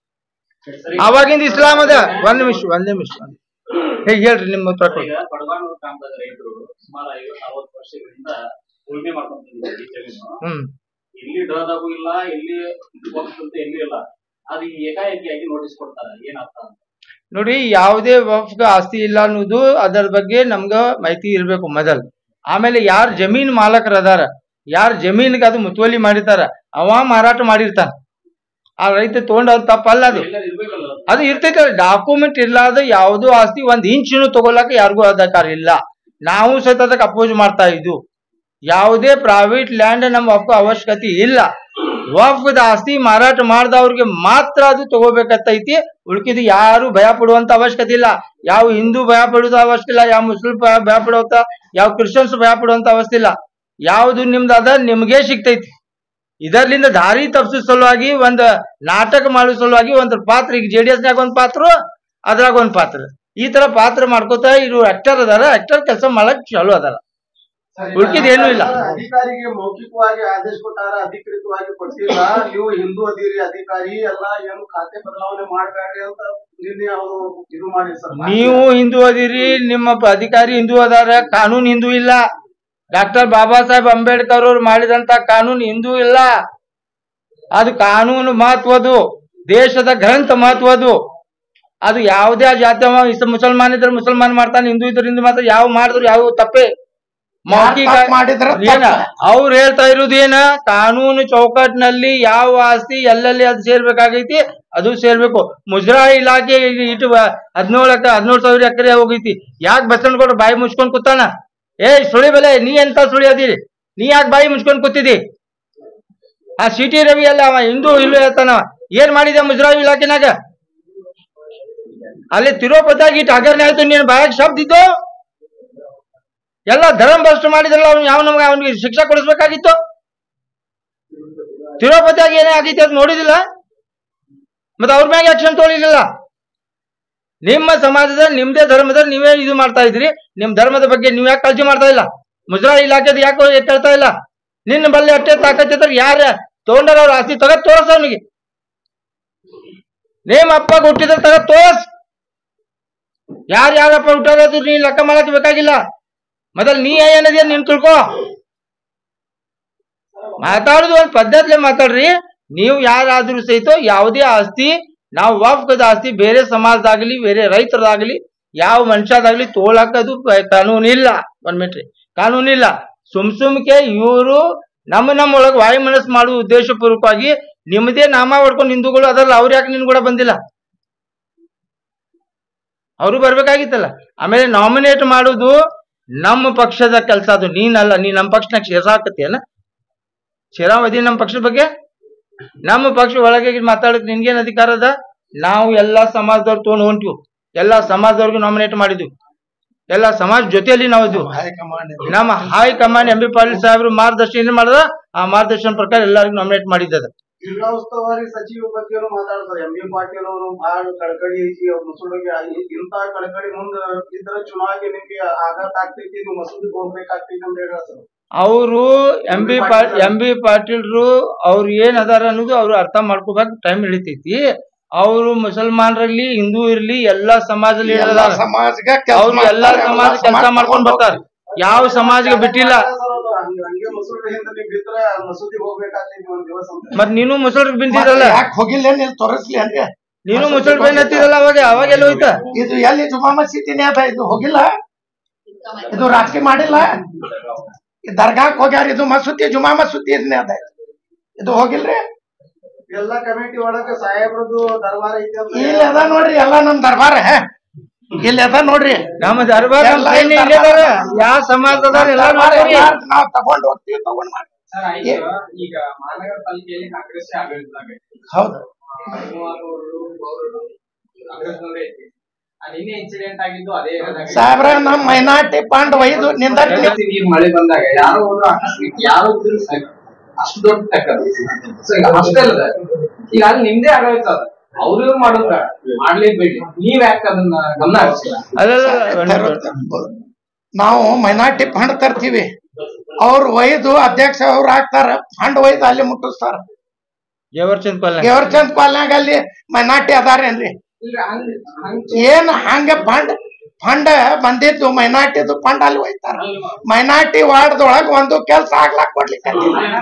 ಅವಾಗಿಂದ ಇಸ್ಲಾಂ ಅದ ಒಂದ್ ನಿಮಿಷ ಒಂದ್ ನಿಮಿಷ ಹೇಗೆ ಹೇಳ್ರಿ ನಿಮ್ಮ ಉತ್ತರ ಕೊಡಿ ಈಗ ಬಡಗಾನೂರು ಗ್ರಾಮದ ರೈತರು ಸುಮಾರು ಐವತ್ತು ಅರವತ್ತು ವರ್ಷಗಳಿಂದ ಉಳುಮೆ ಮಾಡ್ಕೊಂಡ್ ಬಂದಿದ್ದಾರೆ ಈ ಜಮೀನು ಹ್ಮ್ ಎಲ್ಲಿ ಡ್ರದಾಗೂ ಇಲ್ಲ ಎಲ್ಲಿ ಅಂತ ಎಲ್ಲಿ ಇಲ್ಲ ಅದು ಈಗ ಏಕಾಏಕಿಯಾಗಿ ನೋಟಿಸ್ ಕೊಡ್ತಾರೆ ಏನರ್ಥ ಅಂತ ನೋಡಿ ಯಾವುದೇ ವಫ್ಗ ಆಸ್ತಿ ಇಲ್ಲ ಅನ್ನೋದು ಅದರ ಬಗ್ಗೆ ನಮ್ಗ ಮಾಹಿತಿ ಇರ್ಬೇಕು ಮೊದಲ್ ಆಮೇಲೆ ಯಾರ್ ಜಮೀನ್ ಮಾಲಕರು ಅದಾರ ಯಾರ್ ಜಮೀನ್ಗೆ ಅದು ಮುತುವಲಿ ಮಾಡಿರ್ತಾರ ಅವ ಮಾರಾಟ ಮಾಡಿರ್ತಾನ ಆ ರೈತ ತಗೊಂಡ್ ಅವ್ರ ತಪ್ಪಲ್ಲ ಅದು ಎಲ್ಲರೂ ಇರ್ಬೇಕಲ್ಲ ಅದು. ಅದು ಇರ್ತೈತೆ ಡಾಕ್ಯುಮೆಂಟ್ ಇರ್ಲಾರ್ದ ಯಾವುದೋ ಆಸ್ತಿ ಒಂದ್ ಇಂಚಿನು ತಗೊಳಕ ಯಾರಿಗೂ ಅಧಿಕಾರ ಇಲ್ಲ ನಾವು ಸಹಿತ ಅದಕ್ಕೆ ಅಪೋಸ್ ಮಾಡ್ತಾ ಇದ್ವು ಯಾವುದೇ ಪ್ರೈವೇಟ್ ಲ್ಯಾಂಡ್ ನಮ್ಮ ವಫ್ ಅವಶ್ಯಕತೆ ಇಲ್ಲ ವಫ್ದ ಆಸ್ತಿ ಮಾರಾಟ ಮಾಡಿದವ್ರಿಗೆ ಮಾತ್ರ ಅದು ತಗೋಬೇಕತ್ತೈತಿ ಉಳ್ಕಿದ್ದು ಯಾರು ಭಯ ಪಡುವಂತ ಅವಶ್ಯಕತೆ ಇಲ್ಲ ಯಾವ ಹಿಂದೂ ಭಯ ಪಡುವಂತ ಅವಶ್ಯಕ ಇಲ್ಲ ಯಾವ ಮುಸ್ಲಿಂ ಭಯ ಭಯ ಪಡುವಂತ ಯಾವ ಕ್ರಿಶ್ಚಿಯನ್ಸ್ ಭಯ ಪಡುವಂತ ಅವಶ್ಯ ಇಲ್ಲ ಯಾವುದು ನಿಮ್ದು ಅದ ನಿಮ್ಗೆ ಸಿಗ್ತೈತಿ ಇದರ್ಲಿಂದ ದಾರಿ ತಪ್ಪಿಸೋ ಸಲುವಾಗಿ ಒಂದ್ ನಾಟಕ ಮಾಡೋ ಸಲುವಾಗಿ ಒಂದ್ ಪಾತ್ರ ಈಗ ಜೆ ಡಿ ಎಸ್ನಾಗ ಒಂದ್ ಪಾತ್ರ ಅದ್ರಾಗ ಒಂದ್ ಪಾತ್ರ ಈ ತರ ಪಾತ್ರ ಮಾಡ್ಕೋತಾ ಇರು ಆಕ್ಟರ್ ಅದಾರ ಆಕ್ಟರ್ ಕೆಲಸ ಮಾಡಕ್ ಚಲೋ ಅದಾರ ಉಳ್ಕಿದ್ ಏನೂ ಇಲ್ಲ. ಅಧಿಕಾರಿಗೆ ಮೌಖಿಕವಾಗಿ ಆದೇಶ ಕೊಟ್ಟಾರ ಅಧಿಕೃತವಾಗಿ ಕೊಟ್ಟಿಲ್ಲ ನೀವು ಹಿಂದೂ ಅದಿರಿ ಅಧಿಕಾರಿ ಎಲ್ಲ ಏನು ಖಾತೆ ಬದಲಾವಣೆ ಮಾಡ್ಬೇಡ್ರಿ ಅಂತ ನಿನ್ನೆ ಅವರು ಇದು ಮಾಡಿ ಸರ್ ನೀವು ಹಿಂದೂ ಅದಿರಿ ನಿಮ್ಮ ಪ- ಅಧಿಕಾರಿ ಹಿಂದೂ ಅದಾರ ಕಾನೂನು ಹಿಂದೂ ಇಲ್ಲ ಡಾಕ್ಟರ್ ಬಾಬಾ ಸಾಹೇಬ್ ಅಂಬೇಡ್ಕರ್ ಅವ್ರು ಮಾಡಿದಂತ ಕಾನೂನು ಹಿಂದೂ ಇಲ್ಲ ಅದು ಕಾನೂನು ಮಹತ್ವದು ದೇಶದ ಗ್ರಂಥ ಮಹತ್ವದು ಅದು ಯಾವುದೇ ಜಾತಿ ಅವ ಇಸ್ ಮುಸಲ್ಮಾನ್ ಇದ್ರೆ ಮುಸಲ್ಮಾನ್ ಮಾಡ್ತಾನೆ ಹಿಂದೂ ಇದ್ರೆ ಹಿಂದೂ ಮಾತ್ರ ಯಾವ ಮಾಡಿದ್ರು ಯಾವ ತಪ್ಪೇ ಮೌಖಿಕ ತಪ್ಪು ಮಾಡಿದ್ರೆ ಏನ ತಪ್ಪು. ಅವ್ರು ಹೇಳ್ತಾ ಇರೋದು ಏನ ಕಾನೂನು ಚೌಕಟ್ಟಿನಲ್ಲಿ ಯಾವ ಆಸ್ತಿ ಎಲ್ಲೆಲ್ಲಿ ಅದು ಸೇರ್ಬೇಕಾಗೈತಿ ಅದು ಸೇರ್ಬೇಕು ಮುಜರಾಯಿ ಇಲಾಖೆ ಈಗ ಇಟ್ಟು ಹದಿನೇಳಕ್ಕ ಹದಿನೇಳು ಸಾವಿರ ಎಕರೆ ಹೋಗೈತಿ ಯಾಕೆ ಬಸವನಗೌಡ ಬಾಯಿ ಮುಚ್ಕೊಂಡ್ ಕೂತಾನ ಏ ಸುಳಿ ಬೆಲೆ ನೀ ಎಂತ ಸುಳಿ ಅದಿರಿ ನೀ ಯಾಕೆ ಬಾಯಿ ಮುಚ್ಕೊಂಡ್ ಕೂತಿದಿ ಆ ಸಿಟಿ ರವಿ ಅಲ್ಲ ಅವ ಹಿಂದೂ ಇಲ್ಲ ಹೇಳ್ತಾನ ಏನ್ ಮಾಡಿದೆ ಮುಜರಾಯಿ ಇಲಾಖೆನಾಗ ಅಲ್ಲಿ ತಿರುಪತಿಯಾಗಿ ಇಟ್ಟು ಹಗರಣ ಆಯ್ತು ನೀನ್ ಬಾಯಾಗ ಶಬ್ದ ಇದ್ದು ಎಲ್ಲ ಧರ್ಮ ಭ್ರಷ್ಟ ಮಾಡಿದ್ರಲ್ಲ ಅವ್ನು ಯಾವ ನಮ್ಗೆ ಅವನಿಗೆ ಶಿಕ್ಷೆ ಕೊಡಿಸ್ಬೇಕಾಗಿತ್ತು ತಿರುಪತಿಯಾಗಿ ಏನೇ ಆಗೈತಿ ಅದು ನೋಡಿದಿಲ್ಲ ಮತ್ತೆ ಅವ್ರ ಮ್ಯಾಗ ಆಕ್ಷನ್ ತೊಗೊಳಿಲಿಲ್ಲ ನಿಮ್ಮ ಸಮಾಜದ ನಿಮ್ದೇ ಧರ್ಮದ ನೀವೇ ಇದು ಮಾಡ್ತಾ ಇದ್ರಿ ನಿಮ್ ಧರ್ಮದ ಬಗ್ಗೆ ನೀವ್ ಯಾಕೆ ಕಾಳಜಿ ಮಾಡ್ತಾ ಇಲ್ಲ ಮುಜರಾಯಿ ಇಲಾಖೆದ ಯಾಕೆ ಎತ್ತಳ್ತಾ ಇಲ್ಲ ನಿನ್ನ ಬಲ್ಲಿ ಅಷ್ಟೇ ತಾಕತ್ತಿದ್ರೆ ಯಾರ ತಗೊಂಡಾರ ಅವ್ರ ಆಸ್ತಿ ತಗ ತೋರ್ಸ ಅವನಿಗೆ ನೇಮ್ ಅಪ್ಪ ಹುಟ್ಟಿದ್ರೆ ತಗ ತೋರ್ಸ್ ಯಾರು ಯಾರಪ್ಪ ಹುಟ್ಟಾರದು ನೀ ಲೆಕ್ಕ ಮಾಡಕ್ ಬೇಕಾಗಿಲ್ಲ ಮೊದಲ್ ನೀ ಏನದೇ ನೀನ್ ತಿಳ್ಕೊ ಮಾತಾಡುದು ಒಂದ್ ಪದ್ಧತಿಲೆ ಮಾತಾಡ್ರಿ ನೀವು ಯಾರಾದ್ರೂ ಸಹಿತ ಯಾವುದೇ ಆಸ್ತಿ ನಾವು ವಫ್ಕದ ಆಸ್ತಿ ಬೇರೆ ಸಮಾಜದಾಗ್ಲಿ ಬೇರೆ ರೈತರದಾಗ್ಲಿ ಯಾವ ಮನುಷ್ಯದಾಗ್ಲಿ ತೋಳಕದು ಕಾನೂನಿಲ್ಲ ಒಂದ್ ಮಿನಿಟ್ರಿ ಕಾನೂನಿಲ್ಲ ಸುಮ್ ಸುಮ್ಕೆ ಇವರು ನಮ್ಮ ನಮ್ಮ ಒಳಗೆ ವಾಯು ಮನಸ್ಸು ಮಾಡುವ ಉದ್ದೇಶಪೂರ್ವಕವಾಗಿ ನಿಮ್ಮದೇ ನಾಮ ಹೊಡ್ಕೊಂಡು ಹಿಂದೂಗಳು ಅದಲ್ಲ ಅವ್ರು ಯಾಕೆ ನಿನ್ ಕೂಡ ಬಂದಿಲ್ಲ ಅವರು ಬರ್ಬೇಕಾಗಿತ್ತಲ್ಲ ಆಮೇಲೆ ನಾಮಿನೇಟ್ ಮಾಡುದು ನಮ್ಮ ಪಕ್ಷದ ಕೆಲಸ ಅದು ನೀನಲ್ಲ ನೀ ನಮ್ಮ ಪಕ್ಷನಾಗ ಸೇರ್ಸಾಕತ್ತೇನ ಸೇರಾವಧಿ ನಮ್ಮ ಪಕ್ಷದ ಬಗ್ಗೆ ನಮ್ಮ ಪಕ್ಷ ಒಳಗೆ ಮಾತಾಡಕ್ ನಿನ್ಗೇನ್ ಅಧಿಕಾರ ಅದ ನಾವು ಎಲ್ಲಾ ಸಮಾಜದವ್ರು ತೊಗೊಂಡು ಹೊಂಟಿವು ಎಲ್ಲಾ ಸಮಾಜದವ್ರಿಗೂ ನಾಮಿನೇಟ್ ಮಾಡಿದ್ವಿ ಎಲ್ಲಾ ಸಮಾಜ ಜೊತೆಯಲ್ಲಿ ನಾವು ಇದ್ವು ಹೈಕಮಾಂಡ್ ನಮ್ಮ ಹೈಕಮಾಂಡ್ ಎಂ ಬಿ ಪಾಟೀಲ್ ಸಾಹೇಬ್ರು ಮಾರ್ಗದರ್ಶನ ಏನ್ ಮಾಡದ ಆ ಮಾರ್ಗದರ್ಶನ ಪ್ರಕಾರ ಎಲ್ಲರಿಗೂ ನಾಮಿನೇಟ್ ಮಾಡಿದ್ದದ ಜಿಲ್ಲಾ ಉಸ್ತುವಾರಿ ಸಚಿವ ಬಗ್ಗೆನೂ ಮಾತಾಡ್ತಾರೆ ಎಂ ಬಿ ಪಾಟೀಲ್ ಅವರು ಬಹಳ ಕಳಕಳಿ ಐತಿ ಅವ್ರ ಮಸೂದೆಗೆ ಐ- ಇಂತ ಕಳಕಳಿ ಮುಂದ ಇದ್ರ ಚುನಾವಣೆ ನಿಮ್ಗೆ ಆಘಾತ ಆಗ್ತೈತಿ ನೀವು ಮಸೂದೆಗೆ ಹೋಗ್ಬೇಕಾಗ್ತೈತಿ ಅಂತ ಹೇಳಿ ಹೇಳ್ತಾರೆ ಅವರು ಎಂ ಬಿ ಪಾ ಎಂ ಬಿ ಪಾಟೀಲ್ರು ಅವ್ರು ಏನ್ ಅದಾರ ಅನ್ನೋದು ಅವ್ರು ಅರ್ಥ ಮಾಡ್ಕೋಬೇಕು ಟೈಮ್ ಹಿಡಿತೈತಿ ಅವರು ಮುಸಲ್ಮಾನರಲ್ಲಿ ಹಿಂದೂ ಇರ್ಲಿ ಎಲ್ಲಾ ಸಮಾಜ ಲೀಡರ್ ಎಲ್ಲಾ ಅದಾರ ಸಮಾಜಕ್ಕೆ ಅವ್ರು ಎಲ್ಲಾ ಸಮಾಜ ಕೆಲಸ ಮಾಡ್ಕೊಂಡ್ ಬರ್ತಾರ ಯಾವ ಸಮಾಜಕ್ಕೆ ಬಿಟ್ಟಿಲ್ಲ ಸರ್ ಅದು ಹಂಗ- ಹಂಗೆ ಮಸೂದೆ ಹಿಂದೆ ನೀವು ಬಿದ್ರ ಮಸೂದಿಗೆ ಹೋಗ್ಬೇಕಾಗ್ತೈತಿ ಒಂದ್ ದಿವಸ ಅಂತ ಮತ್ ನೀನು ಮುಸಲ್ರಿಗೆ ಬಿಂತಿದ್ರಲ್ಲ ಯಾಕೆ ಹೋಗಿಲ್ಲ ನೀವು ತೋರಿಸ್ಲಿ ಅಂದ್ರೆ ನೀನು ಮುಸಲ್ ಬೆನ್ ಹತ್ತಿರಲ್ಲ ಅವಾಗ ಅವಾಗ ಎಲ್ಲ ಹೋಯ್ತ ಇದು ಎಲ್ಲಿ ಜುಮಾ ಮಸೀದಿನೇ ಅದ ಇದು ಹೋಗಿಲ್ಲ ಇದು ರಾಜಕೀಯ ಮಾಡಿಲ್ಲ ಈ ದರ್ಗಾಕ್ ಹೋಗ್ಯಾರ ಇದು ಮಸೂತಿ ಜುಮಾ ಮಸೂತಿ ಇದನ್ನೇ ಅದ ಇದು ಹೋಗಿಲ್ರಿ ಎಲ್ಲಾ ಕಮಿಟಿ ಒಳಗ ಸಾಹೇಬ್ರದ್ದು ದರ್ಬಾರ್ ಐತಿ ಅಂತ ಇಲ್ಲಿ ಅದ ನೋಡ್ರಿ ಎಲ್ಲಾ ನಮ್ ದರ್ಬಾರ ಇಲ್ಲಿ ಅದ ನೋಡ್ರಿ ನಮ್ಮ ದರ್ಬಾರ್ ಎಲ್ಲ ಇಲ್ಲೇ ಅದಾರ ಯಾವ ಸಮಾಜ ಅದಾರ ಎಲ್ಲ ದರ್ಬಾರ್ ನೋಡ್ರಿ ಎಲ್ಲ ನಾವ್ ತಗೊಂಡ್ ಹೋಗ್ತೀವಿ ತಗೊಂಡ್ ಮಾಡಿ ಸರ್ ಆಯ್ತು ಈಗ ಮಹಾನಗರ ಪಾಲಿಕೆಯಲ್ಲಿ ಕಾಂಗ್ರೆಸ್ ಆಡಳಿತ ಆಗೈತಿ ಹೌದು ಅವರು ಕಾಂಗ್ರೆಸ್ನವರೇ ಐತಿ ಆ ನಿನ್ನೆ ಇನ್ಸಿಡೆಂಟ್ ಆಗಿದ್ದು ಅದೇ ಏರಿಯಾದಾಗ ಸಾಹೇಬ್ರ ನಮ್ ಮೈನಾರಿಟಿ ಫಂಡ್ ಒಯ್ದು ನಿಂದ ಪ್ರಕೃತಿ ನೀರ್ ಮಳೆ ಬಂದಾಗ ಯಾರೋ ಒಬ್ರು ಆಕಸ್ಮಿಕ ಯಾರೋ ಇದ್ರು ಸಾಕು. ಅಷ್ಟು ದೊಡ್ಡ ಟಕ್ಕರ್ ಸೊ ಈಗ ಹಾಸ್ಟೆಲ್ ಅದ ಈಗ ಅಲ್ಲಿ ನಿಮ್ದೇ ಆಡಳಿತ ಅದ ಅವ್ರು ಇವ್ರು ಮಾಡೋದ್ರ ಮಾಡ್ಲೇಬೇಡಿ ನೀವ್ ಯಾಕೆ ಅದನ್ನ ಗಮನ ಹರಿಸಿಲ್ಲ ಅಲ್ಲ ನಾವು ಮೈನಾರಿಟಿ ಫಂಡ್ ತರ್ತೀವಿ ಅವ್ರು ಒಯ್ದು ಅಧ್ಯಕ್ಷ ಅವ್ರು ಹಾಕ್ತಾರ ಫಂಡ್ ಒಯ್ದು ಅಲ್ಲಿ ಮುಟ್ಟಿಸ್ತಾರ ಜವರ್ಚಂದ್ ಪಾಲ್ ದೇವರಚಂದ್ ಪಾಲ್ನಾಗ ಅಲ್ಲಿ ಮೈನಾರಿಟಿ ಅದಾರೇನ್ರಿ ಈಗ ಹಂಗ ಹಂಗ ಏನ್ ಹಂಗ ಫಂಡ್ ಫಂಡ್ ಬಂದಿದ್ದು ಮೈನಾರಿಟಿದು ಫಂಡ್ ಅಲ್ಲಿ ಒಯ್ತಾರ ಮೈನಾರಿಟಿ ವಾರ್ಡ್ದೊಳಗ ಒಂದು ಕೆಲ್ಸ ಆಗ್ಲಾಕ್ ಕೊಡ್ಲಿಕ್ಕೆ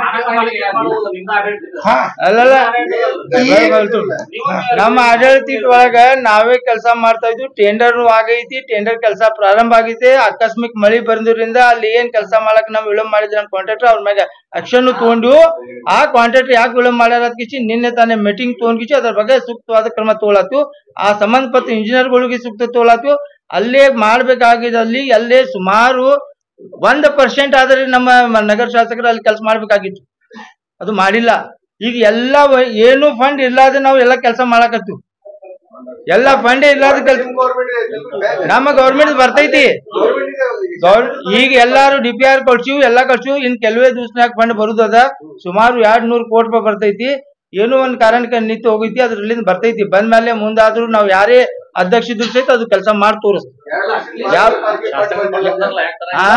ಹಾ ಅಲ್ಲಲ್ಲ ಈಗ- ನಮ್ಮ ಆಡಳಿತ ಒಳಗ ನಾವೇ ಕೆಲಸ ಮಾಡ್ತಾ ಇದ್ವಿ ಟೆಂಡರ್ ಆಗೈತಿ ಟೆಂಡರ್ ಕೆಲಸ ಪ್ರಾರಂಭ ಆಗೈತಿ ಆಕಸ್ಮಿಕ ಮಳಿ ಬಂದ್ರಿಂದ ಅಲ್ಲಿ ಏನ್ ಕೆಲಸ ಮಾಡಕ್ ನಾವ್ ವಿಳಂಬ ಮಾಡಿದ್ರೆ ನಮ್ಮ ಕಾಂಟ್ರಾಕ್ಟರ್ ಅವ್ರ ಮ್ಯಾಗ ಆಕ್ಷನ್ ತಗೊಂಡು ಆ ಕಾಂಟ್ರಾಕ್ಟರ್ ಯಾಕೆ ವಿಳಂಬ ಮಾಡ್ಯಾರ ಅದಕ್ಕಿಚ್ಚಿ ನಿನ್ನೆ ತಾನೇ ಮೀಟಿಂಗ್ ತಗೊಂಡ್ಕಿಚ್ಚಿ ಅದ್ರ ಬಗ್ಗೆ ಸೂಕ್ತವಾದ ಕ್ರಮ ತಗೊಳತ್ತು ಆ ಸಂಬಂಧಪಟ್ಟ ಇಂಜಿನಿಯರ್ಗಳಿಗೆ ಸೂಕ್ತ ತಗೊಳತ್ತು ಅಲ್ಲೇ ಮಾಡ್ಬೇಕಾಗಿದ್ದಲ್ಲಿ ಅಲ್ಲೇ ಸುಮಾರು ಒಂದ್ ಪರ್ಸೆಂಟ್ ಆದ್ರೆ ನಮ್ಮ ಮ- ನಗರ ಶಾಸಕರು ಅಲ್ಲಿ ಕೆಲಸ ಮಾಡ್ಬೇಕಾಗಿತ್ತು ಅದು ಮಾಡಿಲ್ಲ ಈಗ ಎಲ್ಲ ವ- ಏನು ಫಂಡ್ ಇರ್ಲಾರ್ದೆ ನಾವು ಎಲ್ಲ ಕೆಲಸ ಮಾಡಕತ್ತೀವಿ ಎಲ್ಲ ಫಂಡ್ ಇರ್ಲಾರ್ದ ಕೆಲ್ಸ ನಮ್ಮ ಗೌರ್ಮೆಂಟ್ ಬರ್ತೈತಿ ಗೌರ್ ಈಗ ಎಲ್ಲಾರು ಡಿ ಪಿ ಆರ್ ಕಳ್ಸಿವ್ ಎಲ್ಲಾ ಕಳ್ಸಿವ್ ಇನ್ ಕೆಲವೇ ದಿವಸನಾಗ ಫಂಡ್ ಬರುದದ ಸುಮಾರು ಎರಡ್ ನೂರ್ ಕೋಟಿ ರೂಪಾಯಿ ಬರ್ತೈತಿ ಏನೋ ಒಂದ್ ಕಾರಣಕ್ಕೆ ನಿಂತು ಹೋಗೈತಿ ಅದ್ರಲ್ಲಿಂದ ಬರ್ತೈತಿ ಬಂದ್ಮೇಲೆ ಮುಂದಾದ್ರೂ ನಾವ್ ಯಾರೇ ಅಧ್ಯಕ್ಷ ಇದ್ರು ಸಹಿತ ಅದು ಕೆಲಸ ಮಾಡಿ ತೋರಿಸ್ತೀವಿ ಯಾವ ಆ?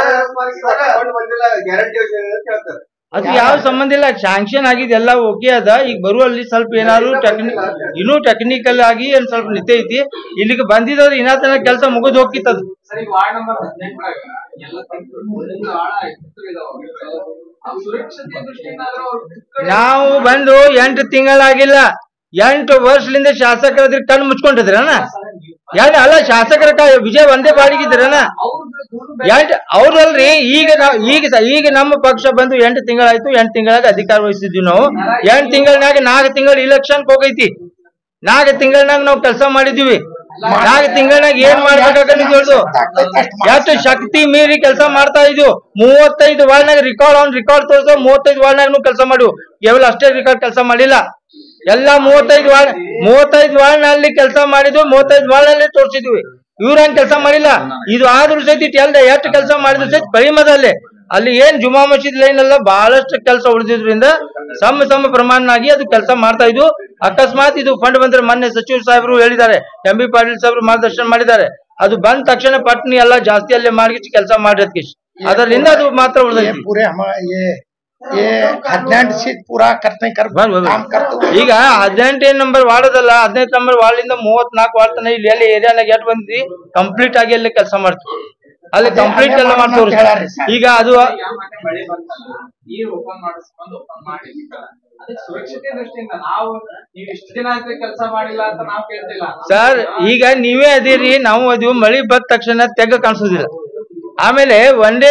ಗ್ಯಾರಂಟಿ ಕೇಳ್ತಾರೆ ಅದು ಯಾವ ಸಂಬಂಧ ಇಲ್ಲ ಶಾಂಕ್ಷನ್ ಆಗಿದ್ ಎಲ್ಲ ಓಕೆ ಅದ ಈಗ ಬರುವಲ್ಲಿ ಸ್ವಲ್ಪ ಏನಾದ್ರು ಟೆಕ್ನಿಕ್ ಇನ್ನೂ ಟೆಕ್ನಿಕಲ್ ಆಗಿ ಒಂದ್ ಸ್ವಲ್ಪ ನಿಂತ ಐತಿ ಇಲ್ಲಿಗೆ ಬಂದಿದ್ರೆ ಇನ್ನ ತನ ಕೆಲಸ ಮುಗಿದ್ ಹೋಗಿತ್ತು ಅದು ಸರ್ ಈಗ ವಾರ್ಡ್ ನಂಬರ್ ಹದಿನೆಂಟರಾಗ ಎಲ್ಲ ಒಂದೊಂದು ಆಳ ಎತ್ತರ ಇದಾವ ಅವು ಸುರಕ್ಷತೆ ದೃಷ್ಟಿಯಿಂದ ಆದ್ರೂ ಅವ್ರು ಕಿತ್ಕೊಂಡು- ನಾವು ಬಂದು ಎಂಟು ತಿಂಗಳಾಗಿಲ್ಲ ಎಂಟು ವರ್ಷದಿಂದ ಶಾಸಕರ ಕಣ್ಣು ಮುಚ್ಕೊಂಡಿದ್ರನ ಯಾರು ಅಲ್ಲ ಶಾಸಕರ ಕ ವಿಜಯ ಒಂದೇ ಬಾಡಿಗಿದ್ರನ ಅವ್ರದ್ದು ದುಡ್ಡು ಎಂಟ್ ಅವ್ರಲ್ರಿ ಈಗ ನಾವ್ ಈಗ ಸ- ಈಗ ನಮ್ಮ ಪಕ್ಷ ಬಂದು ಎಂಟು ತಿಂಗಳಾಯ್ತು ಎಂಟು ತಿಂಗಳಾಗ ಅಧಿಕಾರ ವಹಿಸಿದ್ವಿ ನಾವು ಎಂಟು ತಿಂಗಳನಾಗ ನಾಲ್ಕು ತಿಂಗಳು ಇಲೆಕ್ಷನ್ ಹೋಗೈತಿ ನಾಲ್ಕು ತಿಂಗಳನಾಗ ನಾವು ಕೆಲಸ ಮಾಡಿದ್ವಿ ನಾಲ್ಕು ತಿಂಗಳನಾಗ ಏನ್ ಮಾಡ್ಬೇಕಾಗತ್ತೆ ಹೇಳ್ದು ಎಷ್ಟು ಶಕ್ತಿ ಮೀರಿ ಕೆಲಸ ಮಾಡ್ತಾ ಇದ್ವು ಮೂವತ್ತೈದು ವಾರ್ಡ್ನಾಗ ರೆಕಾರ್ಡ್ ಆನ್ ರೆಕಾರ್ಡ್ ತೋರ್ಸೋ ಮೂವತ್ತೈದು ವಾರ್ಡ್ನಾಗ ಕೆಲಸ ಮಾಡಿವು ಕೇವಲ ಅಷ್ಟೇ ರೆಕಾರ್ಡ್ ಕೆಲಸ ಮಾಡಿಲ್ಲ ಎಲ್ಲಾ ಮೂವತ್ತೈದು ವಾರ್ಡ್ ಮೂವತ್ತೈದು ವಾರ್ಡ್ ನಲ್ಲಿ ಕೆಲಸ ಮಾಡಿದ್ವು ಮೂವತ್ತೈದು ವಾರ್ಡ್ ನಲ್ಲಿ ತೋರಿಸಿದ್ವಿ ಇವ್ರ ಹಂಗ್ ಕೆಲಸ ಮಾಡಿಲ್ಲ ಇದು ಆದ್ರೂ ಸಹಿತ ಎಲ್ಲ ಎಷ್ಟು ಕೆಲಸ ಮಾಡಿದ್ರು ಸಹಿತ ಕಡಿಮದಲ್ಲಿ ಅಲ್ಲಿ ಏನ್ ಜುಮಾ ಮಸೀದ್ ಲೈನ್ ಎಲ್ಲ ಬಹಳಷ್ಟು ಕೆಲಸ ಉಳಿದಿದ್ರಿಂದ ಸಮ ಸಮ ಪ್ರಮಾಣನಾಗಿ ಅದು ಕೆಲಸ ಮಾಡ್ತಾ ಇದ್ವು ಅಕಸ್ಮಾತ್ ಇದು ಫಂಡ್ ಬಂದ್ರೆ ಮೊನ್ನೆ ಸಚಿವ ಸಾಹೇಬರು ಹೇಳಿದ್ದಾರೆ ಎಂ ಬಿ ಪಾಟೀಲ್ ಸಾಹೇಬರು ಮಾರ್ಗದರ್ಶನ ಮಾಡಿದ್ದಾರೆ ಅದು ಬಂದ ತಕ್ಷಣ ಪಟ್ನಿ ಎಲ್ಲ ಜಾಸ್ತಿ ಅಲ್ಲೇ ಮಾಡಿ ಕೆಲಸ ಮಾಡಿದ್ಕಿಶ್ ಅದರಿಂದ ಅದು ಮಾತ್ರ ಉಳಿದೈತಿ पूरे हमारे ये ये हदिनेंटು सीट पूरा करते कर ಬರ್ ಬರ್ काम करते ಈಗ ಹದಿನೆಂಟನೇ ನಂಬರ್ ವಾರ್ಡದಲ್ಲ ಹದಿನೈದು ನಂಬರ್ ವಾರ್ಡಿಂದ ಮೂವತ್ನಾಲ್ಕು ವಾರ್ಡ್ ತನ ಇಲ್ಲಿ ಎಲ್ಲಿ ಏರಿಯಾನಾಗ ಎಟ್ ಬಂದಿ ಕಂಪ್ಲೀಟ್ ಆಗಿ ಅಲ್ಲಿ ಕೆಲಸ ಮಾಡ್ತೀವಿ ಅಲ್ಲಿ ಅದೇ- ಕಂಪ್ಲೀಟ್ ಅದೇ ಎಲ್ಲ ಮಾಡಿ ಮಾಡೋಣ ಅಂತ ತೋರಿಸ್ತಾರೆ ಹೇಳ್ಯಾರಿ ಸರ್. ಈಗ ಅದು ಯಾವ ಮತ್ತೆ ಮಳೆ ಬಂತಲ್ಲ ನೀರು ಓಪನ್ ಮಾಡಿಸ್ಕೊಂಡು ಓಪನ್ ಮಾಡಿ ಅದಕ್ಕೆ ಸುರಕ್ಷತೆ ದೃಷ್ಟಿಯಿಂದ ನಾವು ನೀವು ಇಷ್ಟು ದಿನ ಆಯ್ತು ಕೆಲಸ ಮಾಡಿಲ್ಲ ಅಂತ ನಾವು ಕೇಳ್ತಿಲ್ಲ ಸರ್ ಈಗ ನೀವೇ ಅದೀರಿ ನಾವು ಅದೀವಿ ಮಳಿ ಬಂದ ತಕ್ಷಣ ತೆಗ್ಗ ಕಾಣಿಸೋದಿಲ್ಲ ಆಮೇಲೆ ಒಂದೇ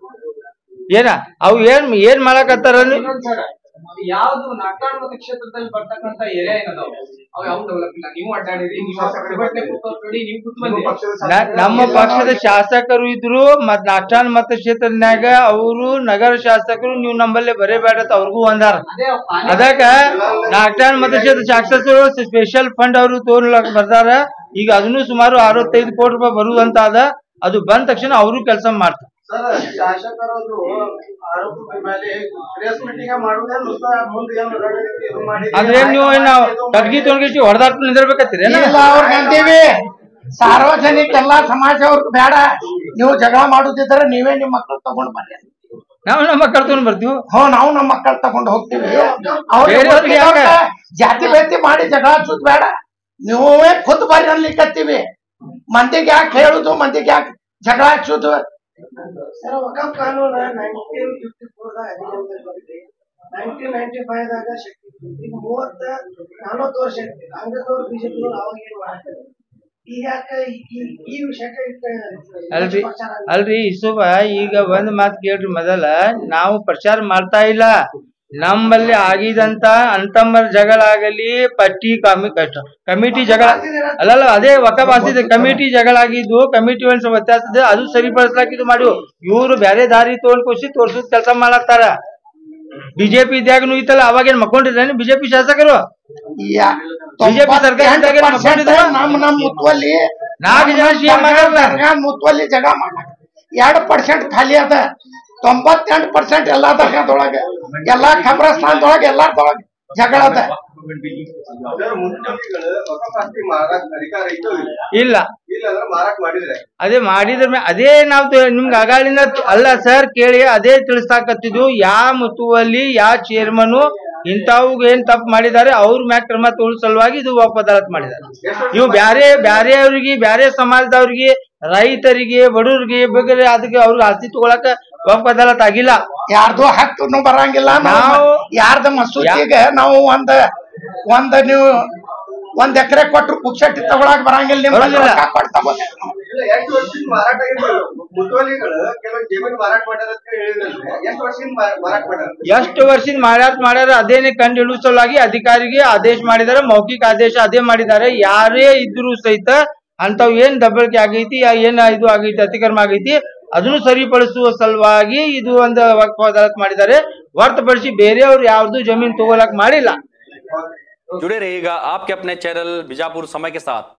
ಏನ ಅವು ಏನ್ ಏನ್ ಮಾಡಕತ್ತಾರ ಅಂದ್ರೆ- ಇನ್ನೊಂದ್ ಸರ್ ಯಾವ್ದು ನಾಟಾಡ್ ಮತ ಕ್ಷೇತ್ರದಲ್ಲಿ ಬರ್ತಕ್ಕಂತ ಏರಿಯಾ ಏನದಾವ ಅವ್ ಯಾವ ಡೆವಲಪ್ ಇಲ್ಲ ನೀವು ಅಡ್ಡಾಡಿರಿ ನೀವು ಪ್ರತಿಭಟನೆ ಕೂತವ್ರು ನೋಡಿ ನೀವು ಕೂತ್ ಬಂದಿರಿ ನ- ನಮ್ಮ ಪಕ್ಷದ ಶಾಸಕರು ಇದ್ರು ಮತ್ ನಾಷ್ಟಾನ್ ಮತ ಕ್ಷೇತ್ರನ್ಯಾಗ ಅವರು ನಗರ ಶಾಸಕರು ನೀವು ನಮ್ಮಲ್ಲೇ ಬರೇಬೇಡ ಅಂತ ಅವ್ರಿಗೂ ಒಂದಾರ ಅದೇ ಅವ್ರ್ ಪಾಲಿಕೆ- ಅದಕ್ಕ ನಾಲ್ಕಾನ್ ಮತಕ್ಷೇತ್ರ ಶಾಸಕರು ಸ್ಪೆಷಲ್ ಫಂಡ್ ಅವರು ತೋರ್ಲಕ್ ಬರ್ತಾರ ಈಗ ಅದನ್ನು ಸುಮಾರು ಅರವತ್ತೈದು ಕೋಟಿ ರೂಪಾಯಿ ಬರುವಂತ ಅದ ಅದು ಬಂದ ತಕ್ಷಣ ಅವರು ಕೆಲಸ ಮಾಡ್ತಾರೆ ಸರ್ ಶಾಸಕರದು ಆರೋಪದ ಮೇಲೆ ಪ್ರೆಸ್ ಮೀಟಿಂಗ್ ಮಾಡುವುದೇ ನುಸ್ತಾ ಮುಂದೆ ಏನು ರಣನೀತಿ ಇದು ಮಾಡಿ ಅಂದ್ರೆ ನೀವು ಏನ್ ತಗ್ಗಿ ತೊಣಗಿಸಿ ಹೊಡೆದಾಟ ನಿಂದಿರ್ಬೇಕತ್ತೀರಿ ಇಲ್ಲ ಅವ್ರಿಗೆ ಅಂತೀವಿ ಸಾರ್ವಜನಿಕ ಎಲ್ಲಾ ಸಮಾಜ ಅವ್ರಿಗೆ ಬೇಡ ನೀವು ಜಗಳ ಮಾಡುದಿದ್ರೆ ನೀವೇ ನಿಮ್ ಮಕ್ಕಳು ತಗೊಂಡ್ ಬರ್ರಿ ನಾವು ನಮ್ಮ ಕರ್ಕೊಂಡ್ ಬರ್ತೀವಿ ಹ್ಞೂ ನಾವು ನಮ್ಮ ಮಕ್ಕಳು ತಗೊಂಡು ಹೋಗ್ತೀವಿ ಅವ್ರಿಗೆ ಬೇರೆಯವ್ರಿಗೆ ಯಾಕೆ? ಗೊತ್ತಿರೋರ್ನ ಜಾತಿ ಭೇತಿ ಮಾಡಿ ಜಗಳ ಹಚ್ಚೋದ್ ಬೇಡ ನೀವೇ ಖುದ್ ಬರ್ರಿ ಅನ್ಲಿಕ್ಕತ್ತೀವಿ ಮಂದಿಗೆ ಯಾಕೆ ಹೇಳುದು ಮಂದಿಗೆ ಯಾಕೆ ಜಗಳ ಹಚ್ಚೋದು ಸರ್ ವಕಫ್ ಕಾನೂನು nineteen fifty four nineteen ninety five ದಾಗ ಶಕ್ತಿ ಇತ್ತು. ಈಗ ಮೂವತ್ತ ನಲವತ್ತು ವರ್ಷ ಐತಿ ಕಾಂಗ್ರೆಸ್ ಬಿಜೆಪಿ ಅವಾಗ ಏನ್ ಮಾಡ್ತಾರೆ ಈಗ ಯಾಕೆ ಈ- ಈ ವಿಷಯಕ್ಕೆ ಇಟ್ಟ ಅಲ್ರಿ ಪ್ರಚಾರ ಆಗಿದೆ? ಅಲ್ರಿ ಇಸುಬ ಈಗ ಒಂದ್ ಮಾತ್ ಕೇಳ್ರಿ ಮೊದಲ ನಾವು ಪ್ರಚಾರ ಮಾಡ್ತಾ ಇಲ್ಲ ನಮ್ಮಲ್ಲಿ ಆಗಿದಂತ ಅಂತಮ್ಮರ ಜಗಳ ಆಗಲಿ ಪಟ್ಟಿ ಕಮಿ ಕಷ್ಟ ಕಮಿಟಿ ಜಗಳ ಅಲ್ಲಲ್ಲ ಅದೇ ವಕಬಾಸಿದ ಕಮಿಟಿ ಜಗಳ ಆಗಿದ್ದು ಕಮಿಟಿ ಒಂದ್ ವ್ಯತ್ಯಾಸ ಇದೆ ಅದು ಸರಿಪಡಿಸ್ಲಾಕ ಇದು ಮಾಡಿ ಇವ್ರು ಬ್ಯಾರೆ ದಾರಿ ತಗೊಂಡ್ ಖುಷಿ ತೋರ್ಸೋದ್ ಕೆಲಸ ಮಾಡತ್ತಾರ ಬಿಜೆಪಿ ಇದ್ಯಾಗನು ಇತ್ತಲ್ಲ ಅವಾಗೇನ್ ಮಕ್ಕೊಂಡಿದ್ರೇನು ಬಿಜೆಪಿ ಶಾಸಕರು ಯಾ- BJP ಸರ್ಕಾರ ಇದ್ದಾಗ ಏನು 98% ಮಾಡ್ಕೊಂಡಿದ್ರು? ನಮ್ ನಮ್ ಮುತ್ವಲ್ಲಿ ನಾಲ್ಕು ಜನ CM ಆಗ್ಯಾರಲ್ಲ. ದರ್ಗಾ ಮುತ್ವಲ್ಲಿ ಜಗ ಮಾಡ ಎರಡ್ ಪರ್ಸೆಂಟ್ ಖಾಲಿ ಅದ ತೊಂಬತ್ತೆಂಟು ಪರ್ಸೆಂಟ್ ಎಲ್ಲಾ ದರ್ಗಾದೊಳಗ ಎಲ್ಲಾ ಖಬ್ರಸ್ಥಾನದೊಳಗ ಎಲ್ಲಾರ್ದೊಳಗ ಜಗಳ ಅದ ಸರ್, ಮುಖ್ಯಮಂತ್ರಿಗಳು ವಕಫ್ ಆಸ್ತಿ ಮಾರಾಟ ಅಧಿಕಾರ ಇತ್ತು ಇಲ್ಲ ಇಲ್ಲ ಇಲ್ಲ ಅಂದ್ರೆ ಮಾರಾಟ ಮಾಡಿದ್ರೆ ಅದೇ ಮಾಡಿದ್ರ ಮೇ- ಅದೇ ನಾವು ತ- ನಿಮ್ಗೆ ಆಗಾಳಿಂದ ತ- ಅಲ್ಲ ಸರ್ ಕೇಳಿ ಅದೇ ತಿಳಿಸಾಕತ್ತಿದ್ವು ಯಾ ಮುತುವಲ್ಲಿ ಯಾ ಚೇರ್ಮನ್ ಇಂಥವ್ಗೆ ಏನ್ ತಪ್ಪು ಮಾಡಿದ್ದಾರೆ ಅವ್ರ ಮ್ಯಾಗ ಕ್ರಮ ತಗೊಳ್ಳೋ ಸಲುವಾಗಿ ಇದು ವಾಕ್ ಅದಾಲತ್ ಮಾಡಿದ್ದಾರೆ ಇವು ಬ್ಯಾರೆ ಬ್ಯಾರೆ ಅವ್ರಿಗೆ ಬ್ಯಾರೆ ಸಮಾಜದವ್ರಿಗೆ ರೈತರಿಗೆ ಬಡವ್ರಿಗೆ ಬಗ್ಗೆ ಅದಕ್ಕೆ ಅವ್ರಿಗೆ ಆಸ್ತಿ ತಗೊಳಕ ವಾಕ್ ಅದಾಲತ್ ಆಗಿಲ್ಲ ಯಾರ್ದು ಹಕ್ಕನ್ನು ಬರಂಗಿಲ್ಲ ನಾವು ನಾವು- ಯಾರ್ದ ಮಸೂತಿಗೆ ನಾವು ಒಂದ್ ಒಂದ್ ನೀವು ಒಂದ್ ಎಕರೆ ಕೊಟ್ರು ಪುಕ್ಷಟ್ಟಿ ತಗೊಳಕ್ ಬರಂಗಿಲ್ಲ ನಿಮ್ ಬರೋದಿಲ್ಲ. ರೊಕ್ಕ ಕೊಟ್ಟು ತಗೋಬೇಕು ನಾವು. ಇಲ್ಲ ಎಷ್ಟು ವರ್ಷದಿಂದ ಮಾರಾಟ ಆಗಿದ್ರು ಮುತುವಲಿಗಳು ಕೆಲವು ಜಮೀನು ಮಾರಾಟ ಮಾಡ್ಯಾರ ಅಂತ ಹೇಳಿದ್ರಲ್ರಿ ಎಷ್ಟು ವರ್ಷದಿಂದ ಮಾ- ಮಾರಾಟ ಮಾಡ್ಯಾರ ಎಷ್ಟು ವರ್ಷದ ಮಾಡ್ಯಾರ ಮಾಡ್ಯಾರ ಅದೇನೆ ಕಂಡು ಹಿಡಿಯುವ ಸಲುವಾಗಿ ಅಧಿಕಾರಿಗೆ ಆದೇಶ ಮಾಡಿದ್ದಾರೆ ಮೌಖಿಕ ಆದೇಶ ಅದೇ ಮಾಡಿದ್ದಾರೆ ಯಾರೇ ಇದ್ರು ಸಹಿತ ಅಂತವ್ ಏನ್ ದಬ್ಬಳಿಕೆ ಆಗೈತಿ ಯಾ- ಏನ್ ಇದು ಆಗೈತಿ ಅತಿಕ್ರಮ ಆಗೈತಿ ಅದನ್ನು ಸರಿಪಡಿಸುವ ಸಲುವಾಗಿ ಇದು ಒಂದು ವಕ್ಫ್ ಅದಾಲತ್ ಮಾಡಿದ್ದಾರೆ ಹೊರತುಪಡಿಸಿ ಬೇರೆಯವ್ರು ಯಾವ್ದು ಜಮೀನ್ ತಗೊಳಕ್ ಮಾಡಿಲ್ಲ जुड़े रहिएगा आपके अपने चैनल बीजापुर समय के साथ